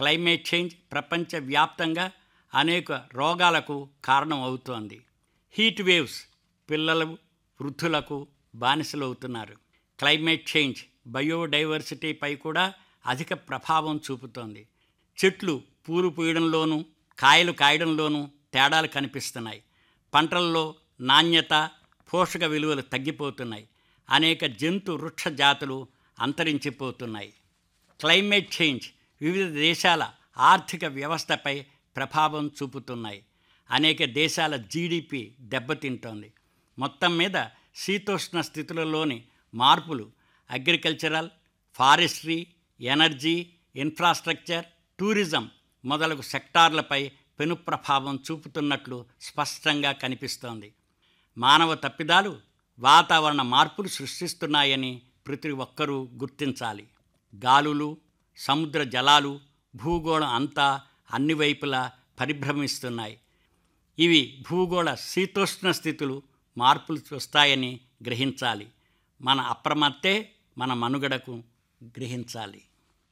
climate change ప్రపంచవ్యాప్తంగా అనేక రోగాలకు కారణం అవుతోంది హీట్ వేవ్స్ పిల్లలు వృద్ధులకు బానిసలు అవుతున్నారు క్లైమేట్ చేంజ్ బయోడైవర్సిటీపై కూడా అధిక ప్రభావం చూపుతోంది చెట్లు పూలు పూయడంలోనూ కాయలు కాయడంలోనూ తేడాలు కనిపిస్తున్నాయి పంటల్లో నాణ్యత పోషక విలువలు తగ్గిపోతున్నాయి అనేక జంతు వృక్ష జాతులు అంతరించిపోతున్నాయి క్లైమేట్ చేంజ్ వివిధ దేశాల ఆర్థిక వ్యవస్థపై ప్రభావం చూపుతున్నాయి అనేక దేశాల జీడిపి దెబ్బతింటోంది మొత్తం మీద శీతోష్ణ స్థితులలోని మార్పులు agricultural forestry energy infrastructure tourism మొదలగు సెక్టార్లపై పెను ప్రభావం చూపుతున్నట్లు స్పష్టంగా కనిపిస్తోంది మానవ తప్పిదాలు వాతావరణ మార్పులు సృష్టిస్తున్నాయని ప్రతి ఒక్కరూ గుర్తించాలి గాలులు సముద్ర జలాలు భూగోళం అంతా అన్ని వైపులా పరిభ్రమిస్తున్నాయి ఇవి భూగోళ శీతోష్ణ స్థితులు మార్పులు వస్తాయని గ్రహించాలి మన అప్రమత్తే మన మనుగడకు గ్రహించాలి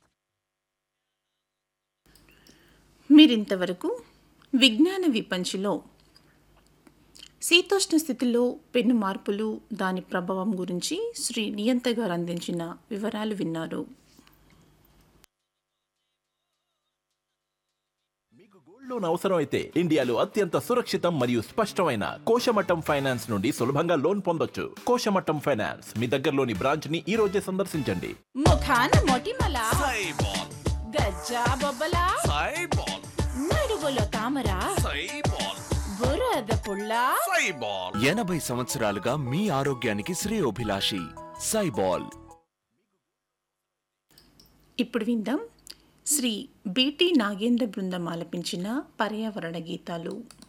మీరింతవరకు విజ్ఞాన విపంచిలో శీతోష్ణ స్థితిలో పెను మార్పులు దాని ప్రభావం గురించి శ్రీ నియంత గారు అందించిన వివరాలు విన్నారు మీకు గోల్డ్ లోన్ అవసరం అయితే ఇండియాలో అత్యంత సురక్షితం మరియు స్పష్టమైన కోశమట్టం ఫైనాన్స్ నుండి సులభంగా లోన్ పొందొచ్చు కోశమట్టం ఫైనాన్స్ మీ దగ్గరలోని బ్రాంచ్ ని ఈ రోజే సందర్శించండి ముఖాన మొటిమల గజ్జా బొబ్బల నడుగులో తామర బురద పుల్ల ఎనభై సంవత్సరాలుగా మీ ఆరోగ్యానికి శ్రేయోభిలాషి సైబాల్ ఇప్పుడు విందాం శ్రీ బీటీ నాగేంద్ర బృందం ఆలపించిన పర్యావరణ గీతాలు